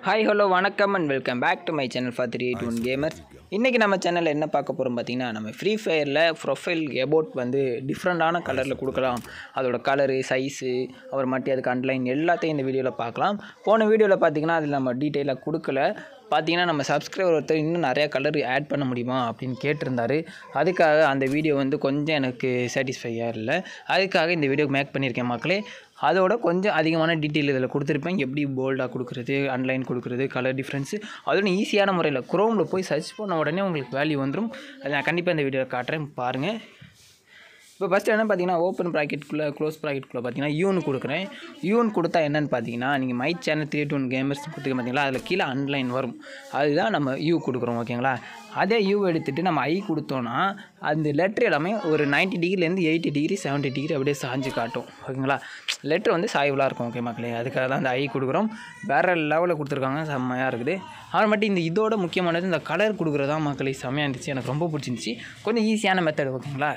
Hi hello வணக்கம் and welcome back to my channel for three eight one gamers இன்றைக்கி நம்ம சேனலில் என்ன பார்க்க போகிறோம் பார்த்தீங்கன்னா நம்ம ஃப்ரீ ஃபயரில் ப்ரொஃபைல் எபோட் வந்து டிஃப்ரெண்ட்டான கலரில் கொடுக்கலாம் அதோட கலரு சைஸு அப்புறம் மட்டும் அதுக்கு அண்ட்லைன் எல்லாத்தையும் இந்த வீடியோவில் பார்க்கலாம் போன வீடியோவில் பார்த்தீங்கன்னா அதில் நம்ம டீட்டெயிலாக கொடுக்கல பார்த்தீங்கன்னா நம்ம சப்ஸ்கிரைபர் ஒருத்தர் இன்னும் நிறையா கலர் ஆட் பண்ண முடியுமா அப்படின்னு கேட்டிருந்தாரு அதுக்காக அந்த வீடியோ வந்து கொஞ்சம் எனக்கு சாட்டிஸ்ஃபையாக இல்லை அதுக்காக இந்த வீடியோ மேக் பண்ணியிருக்கேன் மக்களே அதோட கொஞ்சம் அதிகமான டீட்டெயில் இதில் கொடுத்துருப்பேன் எப்படி போல்டாக கொடுக்குறது அன்லைன் கொடுக்குறது கலர் டிஃப்ரென்ஸு அதோட ஈஸியான முறையில் குரோமில் போய் சர்ச் பண்ண உடனே உங்களுக்கு வேல்யூ வந்துடும் அதை நான் கண்டிப்பாக இந்த வீடியோவில் காட்டுறேன் பாருங்கள் இப்போ ஃபஸ்ட்டு என்ன பார்த்தீங்கன்னா ஓப்பன் ப்ராக்கெட்டுக்குள்ளே க்ளோஸ் ப்ராக்கெட்டுக்குள்ளே பார்த்தீங்கன்னா யூன் கொடுக்குறேன் யூன் கொடுத்தா என்னென்னு பார்த்தீங்கன்னா நீங்கள் my channel three two gamers கொடுத்துக்க பார்த்தீங்களா அதில் கீழே அன்லைன் வரும் அதுதான் நம்ம யூ கொடுக்குறோம் ஓகேங்களா அதே யூ எடுத்துகிட்டு நம்ம ஐ கொடுத்தோன்னா அந்த லெட்ரு எல்லாமே ஒரு நைன்ட்டி டிகிரிலேருந்து எயிட்டி டிகிரி செவன்ட்டி டிகிரி அப்படியே சாஞ்சு காட்டும் ஓகேங்களா லெட்ரு வந்து சாய்வலாக இருக்கும் ஓகே மக்களே அதுக்காக தான் அந்த ஐ கொடுக்குறோம் வேறு லெவலில் கொடுத்துருக்காங்க செம்மையாக இருக்குது அது மட்டும் இந்த இதோட முக்கியமானது இந்த கலர் கொடுக்குறதா மக்களே செம்மையாக இருந்துச்சு எனக்கு ரொம்ப பிடிச்சிருந்துச்சி கொஞ்சம் ஈஸியான மெத்தட் ஓகேங்களா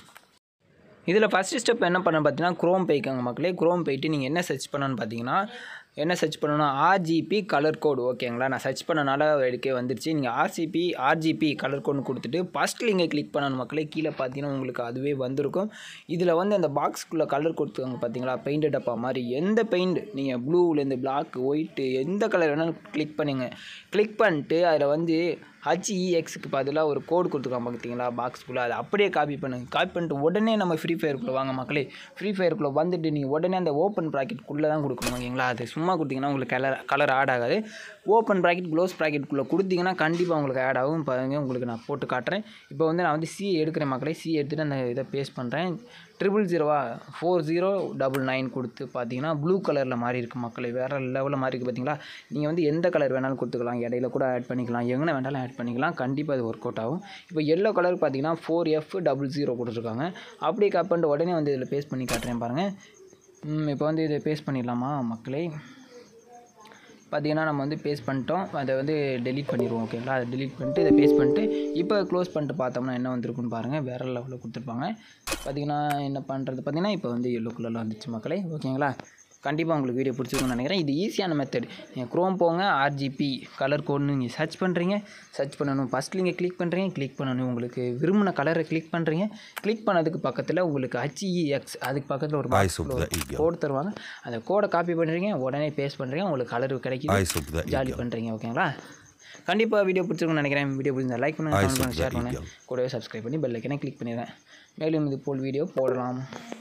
இதில் ஃபஸ்ட்டு ஸ்டெப் என்ன பண்ண பார்த்தீங்கன்னா க்ரோம் போய்க்காங்க மக்களே க்ரோம் போயிட்டு நீங்கள் என்ன சர்ச் பண்ணணும்னு பார்த்தீங்கன்னா என்ன சர்ச் பண்ணணும் ஆர்ஜிபி கலர் கோடு ஓகேங்களா நான் சர்ச் பண்ணனால எடுக்க வந்துருச்சு நீங்கள் ஆர்சிபி ஆர்ஜிபி கலர் கோடு கொடுத்துட்டு ஃபஸ்ட் லிங்கை கிளிக் பண்ணணும் மக்களே கீழே பார்த்தீங்கன்னா உங்களுக்கு அதுவே வந்திருக்கும் இதில் வந்து அந்த பாக்ஸ்க்குள்ளே கலர் கொடுத்துருக்காங்க பார்த்தீங்களா பெயிண்ட் டப்பா மாதிரி எந்த பெயிண்ட் நீங்கள் ப்ளூலேருந்து பிளாக் ஒயிட்டு எந்த கலர் வேணாலும் கிளிக் பண்ணுங்க கிளிக் பண்ணிட்டு அதில் வந்து ஹச்இஎக்ஸுக்கு பதிலாக ஒரு கோடு கொடுத்துருக்காங்க பார்த்தீங்களா பாக்ஸ்க்குள்ளே அதை அப்படியே காப்பி பண்ணுங்க காப்பி பண்ணிட்டு உடனே நம்ம ஃப்ரீ ஃபயருக்குள்ளே வாங்க மக்களே ஃப்ரீ ஃபயருக்குள்ளே வந்துட்டு நீங்கள் உடனே அந்த ஓப்பன் ப்ராக்கெட்டுக்குள்ளே தான் கொடுக்கணும் ஓகேங்களா அது சும்மா கொடுத்தீங்கன்னா உங்களுக்கு கலர் கலர் ஆட் ஆகாது ஓப்பன் ப்ராக்கெட் க்ளோஸ் ப்ராக்கெட்டுக்குள்ளே கொடுத்தீங்கன்னா கண்டிப்பாக உங்களுக்கு ஆட் ஆகும் பாருங்க உங்களுக்கு நான் போட்டு காட்டுறேன் இப்போ வந்து நான் வந்து சி எடுக்கிறேன் மக்களே சி எடுத்துகிட்டு அந்த இதை பேஸ்ட் பண்ணுறேன் ட்ரிபிள் ஜீரோவா ஃபோர் ஜீரோ டபுள் நைன் கொடுத்து பார்த்தீங்கன்னா ப்ளூ கலரில் மாறி இருக்குது மக்களே வேறு லெவலில் மாறி இருக்குது பார்த்தீங்களா நீங்கள் வந்து எந்த கலர் வேணாலும் கொடுத்துக்கலாம் இடையில கூட ஆட் பண்ணிக்கலாம் எங்கே வேணாலும் ஆட் பண்ணிக்கலாம் கண்டிப்பாக அது ஒர்க் அவுட் ஆகும் இப்போ எல்லோ கலர் பார்த்தீங்கன்னா ஃபோர் எஃப் டபுள் ஜீரோ கொடுத்துருக்காங்க அப்படியே கட் பண்ணிட்டு உடனே வந்து இதில் பேஸ்ட் பண்ணி காட்டுறேன் பாருங்கள் இப்போ வந்து இதை பேஸ்ட் பண்ணிடலாமா மக்களே பார்த்தீங்கன்னா நம்ம வந்து பேஸ்ட் பண்ணிட்டோம் அதை வந்து டெலீட் பண்ணிடுவோம் ஓகேங்களா அதை டெலீட் பண்ணிட்டு இதை பேஸ்ட் பண்ணிட்டு இப்போ க்ளோஸ் பண்ணிட்டு பார்த்தோம்னா என்ன வந்திருக்குன்னு பாருங்கள் வேறு லெவலில் கொடுத்துருப்பாங்க பார்த்தீங்கன்னா என்ன பண்ணுறது பார்த்தீங்கன்னா இப்போ வந்து எல்லோ கலரில் வந்துச்சு மக்களே ஓகேங்களா கண்டிப்பாக உங்களுக்கு வீடியோ பிடிச்சிருக்குன்னு நினைக்கிறேன் இது ஈஸியான மெத்தட் நீங்கள் க்ரோம் போங்க ஆர்ஜிபி கலர் கோட்னு நீங்கள் சர்ச் பண்ணுறீங்க சர்ச் பண்ணணும் ஃபஸ்ட் நீங்கள் கிளிக் பண்ணுறீங்க கிளிக் பண்ணணும் உங்களுக்கு விரும்பின கலரை கிளிக் பண்ணுறீங்க கிளிக் பண்ணதுக்கு பக்கத்தில் உங்களுக்கு ஹச்இஎக்ஸ் அதுக்கு பக்கத்தில் ஒரு Eyes of the eagle. Code தருவாங்க அந்த கோடை காப்பி பண்ணுறீங்க உடனே பேஸ்ட் பண்ணுறீங்க உங்களுக்கு கலர் கிடைக்குது Eyes of the jolly eagle. பண்ணுறீங்க ஓகேங்களா கண்டிப்பாக வீடியோ பிடிச்சிருக்குன்னு நினைக்கிறேன் வீடியோ பிடிச்சிருந்தா லைக் பண்ணுங்கள் Eyes கமெண்ட் of பண்ணுங்கள் ஷேர் the பண்ணுங்கள் eagle. கூடவே சப்ஸ்கிரைப் பண்ணி பெல் ஐக்கனை கிளிக் பண்ணிடுறேன் மேலும் இது போல் வீடியோ போடலாம்